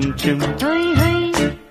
చెం హోయ్ హోయ్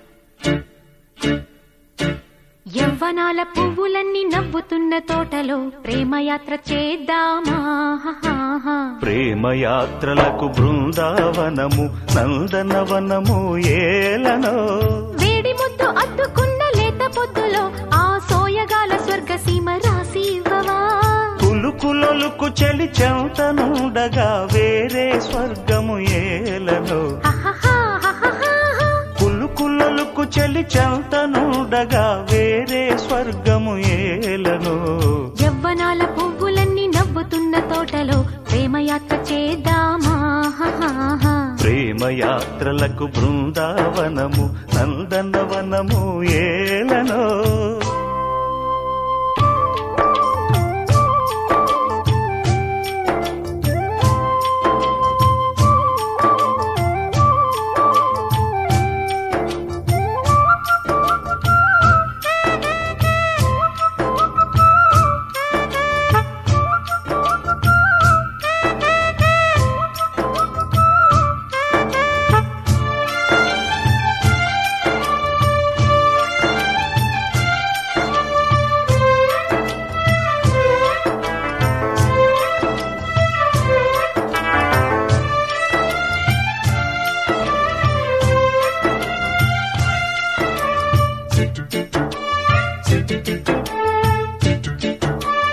యవ్వనాల పువ్వులన్నీ నవ్వుతున్న తోటలో ప్రేమయాత్ర చేద్దామా హాహాహా. ప్రేమయాత్రలకు బృందావనము నందనవనము ఏలనో వేడి ముద్దు అద్దుకున్న లేత పొద్దులో ఆ సోయగాల స్వర్గ సీమ రాసి ఇవ్వవా కులుకులొలుకు చలి చెంతనుండగా వేరే స్వర్గము ఏలనో హాహాహా, హాహాహా. కులుకులొలుకు చలి చెంతనుండగా వేరే స్వర్గము ఏలనో యవ్వనాల పువ్వులన్నీ నవ్వుతున్న తోటలో ప్రేమయాత్ర చేద్దామా హాహాహా. ప్రేమయాత్రలకు బృందావనము నందనవనము ఏలనో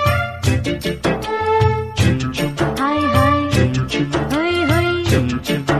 హాయ్ హాయ్ హోయ్ హోయ్ చెం చెం